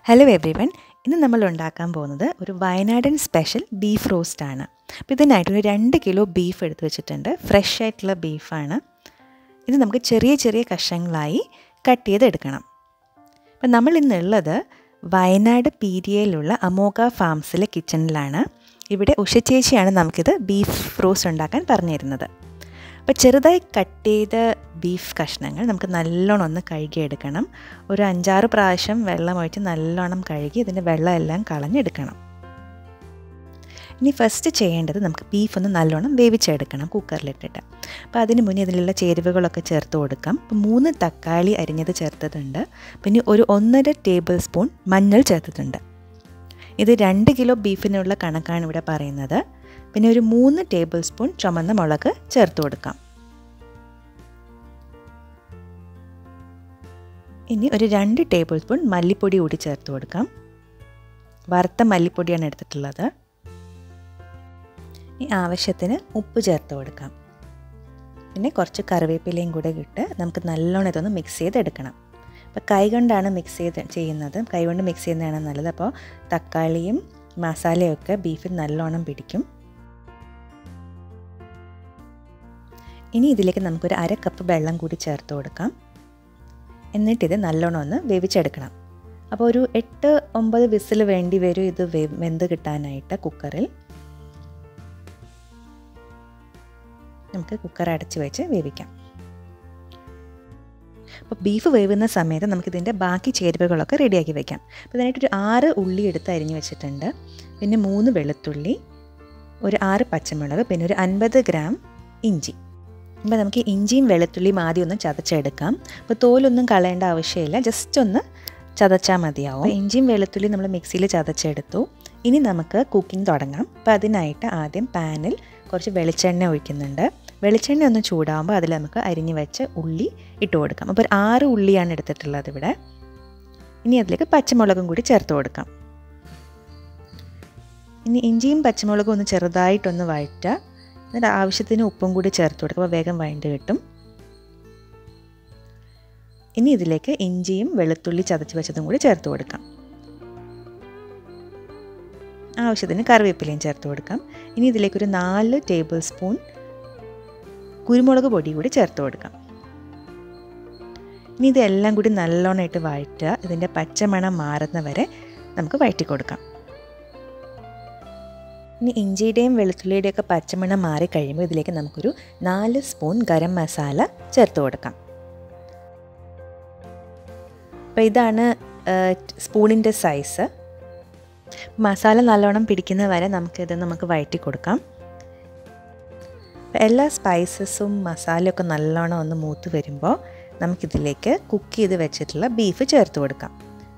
hello every one ഇന്ന് നമ്മൾ ഉണ്ടാക്കാൻ പോകുന്നത് ഒരു വയനാടൻ സ്പെഷ്യൽ ബീഫ് റോസ്റ്റ് ആണ് അപ്പോൾ ഇതിനായിട്ട് ഒരു രണ്ട് കിലോ ബീഫ് എടുത്ത് വെച്ചിട്ടുണ്ട് ഫ്രഷ് ആയിട്ടുള്ള ബീഫാണ് ഇത് നമുക്ക് ചെറിയ ചെറിയ കഷ്ണങ്ങളായി കട്ട് ചെയ്തെടുക്കണം അപ്പം നമ്മൾ ഇന്നുള്ളത് വയനാട് പീരിയയിലുള്ള അമോക ഫാംസിലെ കിച്ചണിലാണ് ഇവിടെ ഉഷച്ചേച്ചിയാണ് നമുക്കിത് ബീഫ് റോസ്റ്റ് ഉണ്ടാക്കാൻ പറഞ്ഞു തരുന്നത് അപ്പോൾ ചെറുതായി കട്ട് ചെയ്ത ബീഫ് കഷ്ണങ്ങൾ നമുക്ക് നല്ലോണം ഒന്ന് കഴുകിയെടുക്കണം ഒരു അഞ്ചാറ് പ്രാവശ്യം വെള്ളം ഒഴിച്ച് നല്ലോണം കഴുകി ഇതിൻ്റെ വെള്ളം എല്ലാം കളഞ്ഞെടുക്കണം ഇനി ഫസ്റ്റ് ചെയ്യേണ്ടത് നമുക്ക് ബീഫ് ഒന്ന് നല്ലോണം വേവിച്ചെടുക്കണം കുക്കറിലിട്ടിട്ട് അപ്പോൾ അതിന് മുന്നേ ഇതിലുള്ള ചേരുവകളൊക്കെ ചേർത്ത് കൊടുക്കാം അപ്പോൾ മൂന്ന് തക്കാളി അരിഞ്ഞത് ചേർത്തിട്ടുണ്ട് പിന്നെ ഒരു ഒന്നര ടേബിൾ സ്പൂൺ മഞ്ഞൾ ചേർത്തിട്ടുണ്ട് ഇത് രണ്ട് കിലോ ബീഫിനുള്ള കണക്കാണ് ഇവിടെ പറയുന്നത് പിന്നെ ഒരു മൂന്ന് ടേബിൾ സ്പൂൺ ചുമന്ന മുളക് ചേർത്ത് കൊടുക്കാം ഇനി ഒരു രണ്ട് ടേബിൾ സ്പൂൺ മല്ലിപ്പൊടി കൂടി ചേർത്ത് കൊടുക്കാം വറുത്ത മല്ലിപ്പൊടിയാണ് എടുത്തിട്ടുള്ളത് ഇനി ആവശ്യത്തിന് ഉപ്പ് ചേർത്ത് കൊടുക്കാം പിന്നെ കുറച്ച് കറിവേപ്പിലയും കൂടെ ഇട്ട് നമുക്ക് നല്ലോണം ഇതൊന്ന് മിക്സ് ചെയ്തെടുക്കണം അപ്പോൾ കൈ കൊണ്ടാണ് മിക്സ് ചെയ്ത് ചെയ്യുന്നത് കൈ കൊണ്ട് മിക്സ് ചെയ്യുന്നതാണ് നല്ലത് അപ്പോൾ തക്കാളിയും മസാലയൊക്കെ ബീഫിൽ നല്ലോണം പിടിക്കും ഇനി ഇതിലേക്ക് നമുക്കൊരു അര കപ്പ് വെള്ളം കൂടി ചേർത്ത് കൊടുക്കാം എന്നിട്ടിത് നല്ലോണം ഒന്ന് വേവിച്ചെടുക്കണം അപ്പോൾ ഒരു എട്ട് ഒമ്പത് വിസിൽ വേണ്ടി വരും ഇത് വെന്ത് കിട്ടാനായിട്ട് കുക്കറിൽ നമുക്ക് കുക്കർ അടച്ച് വെച്ച് വേവിക്കാം അപ്പോൾ ബീഫ് വേവുന്ന സമയത്ത് നമുക്കിതിൻ്റെ ബാക്കി ചേരുവകളൊക്കെ റെഡിയാക്കി വെക്കാം അപ്പോൾ ഇതിനായിട്ടൊരു ആറ് ഉള്ളി എടുത്ത് അരിഞ്ഞ് വെച്ചിട്ടുണ്ട് പിന്നെ മൂന്ന് വെളുത്തുള്ളി ഒരു ആറ് പച്ചമുളക് പിന്നെ ഒരു അൻപത് ഗ്രാം ഇഞ്ചി അപ്പോൾ നമുക്ക് ഇഞ്ചിയും വെളുത്തുള്ളിയും ആദ്യം ഒന്ന് ചതച്ചെടുക്കാം അപ്പോൾ തോലൊന്നും കളയേണ്ട ആവശ്യമില്ല ജസ്റ്റ് ഒന്ന് ചതച്ചാൽ മതിയാവും ഇഞ്ചിയും വെളുത്തുള്ളിയും നമ്മൾ മിക്സിയിൽ ചതച്ചെടുത്തു ഇനി നമുക്ക് കുക്കിംഗ് തുടങ്ങാം അപ്പോൾ അതിനായിട്ട് ആദ്യം പാനിൽ കുറച്ച് വെളിച്ചെണ്ണ ഒഴിക്കുന്നുണ്ട് വെളിച്ചെണ്ണ ഒന്ന് ചൂടാകുമ്പോൾ അതിൽ നമുക്ക് അരിഞ്ഞ് വെച്ച് ഉള്ളി ഇട്ട് കൊടുക്കാം അപ്പോൾ ഒരു ആറ് ഉള്ളിയാണ് എടുത്തിട്ടുള്ളത് ഇവിടെ ഇനി അതിലേക്ക് പച്ചമുളകും കൂടി ചേർത്ത് കൊടുക്കാം ഇനി ഇഞ്ചിയും പച്ചമുളകും ഒന്ന് ചെറുതായിട്ടൊന്ന് വഴറ്റുക എന്നിട്ട് ആവശ്യത്തിന് ഉപ്പും കൂടി ചേർത്ത് കൊടുക്കുക അപ്പോൾ വേഗം വഴണ്ട് കിട്ടും ഇനി ഇതിലേക്ക് ഇഞ്ചിയും വെളുത്തുള്ളി ചതച്ച് വെച്ചതും കൂടി ചേർത്ത് കൊടുക്കാം ആവശ്യത്തിന് കറിവേപ്പിലയും ചേർത്ത് കൊടുക്കാം ഇനി ഇതിലേക്ക് ഒരു നാല് ടേബിൾ സ്പൂൺ കുരുമുളക് പൊടി കൂടി ചേർത്ത് കൊടുക്കാം ഇനി ഇതെല്ലാം കൂടി നല്ലോണമായിട്ട് വഴറ്റുക ഇതിൻ്റെ പച്ചമണം മാറുന്ന വരെ നമുക്ക് വഴറ്റി കൊടുക്കാം ഇനി ഇഞ്ചിയുടെയും വെളുത്തുള്ളിയുടെയും ഒക്കെ പച്ചമണം മാറി കഴിയുമ്പോൾ ഇതിലേക്ക് നമുക്കൊരു നാല് സ്പൂൺ ഗരം മസാല ചേർത്ത് കൊടുക്കാം അപ്പോൾ ഇതാണ് സ്പൂണിൻ്റെ സൈസ് മസാല നല്ലോണം പിടിക്കുന്ന വരെ നമുക്കിത് നമുക്ക് വഴറ്റി കൊടുക്കാം എല്ലാ സ്പൈസസും മസാലയൊക്കെ നല്ലോണം ഒന്ന് മൂത്ത് വരുമ്പോൾ നമുക്കിതിലേക്ക് കുക്ക് ചെയ്ത് വെച്ചിട്ടുള്ള ബീഫ് ചേർത്ത് കൊടുക്കാം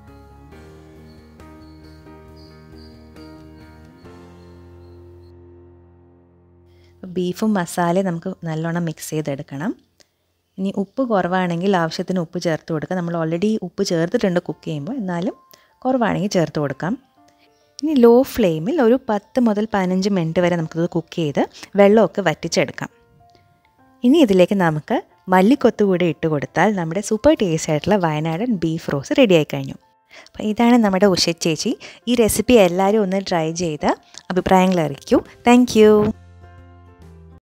ബീഫും മസാലയും നമുക്ക് നല്ലോണം മിക്സ് ചെയ്തെടുക്കണം ഇനി ഉപ്പ് കുറവാണെങ്കിൽ ആവശ്യത്തിന് ഉപ്പ് ചേർത്ത് കൊടുക്കാം നമ്മൾ ഓൾറെഡി ഉപ്പ് ചേർത്തിട്ടുണ്ട് കുക്ക് ചെയ്യുമ്പോൾ എന്നാലും കുറവാണെങ്കിൽ ചേർത്ത് കൊടുക്കാം ഇനി ലോ ഫ്ലെയിമിൽ ഒരു പത്ത് മുതൽ പതിനഞ്ച് മിനിറ്റ് വരെ നമുക്കിത് കുക്ക് ചെയ്ത് വെള്ളമൊക്കെ വറ്റിച്ചെടുക്കാം ഇനി ഇതിലേക്ക് നമുക്ക് മല്ലിക്കൊത്ത് കൂടി ഇട്ട് കൊടുത്താൽ നമ്മുടെ സൂപ്പർ ടേസ്റ്റ് ആയിട്ടുള്ള വയനാടൻ ബീഫ് റോസ് റെഡിയായി കഴിഞ്ഞു അപ്പോൾ ഇതാണ് നമ്മുടെ ഉഷ ചേച്ചി ഈ റെസിപ്പി എല്ലാവരും ഒന്ന് ട്രൈ ചെയ്ത് അഭിപ്രായങ്ങൾ അറിയിക്കൂ താങ്ക്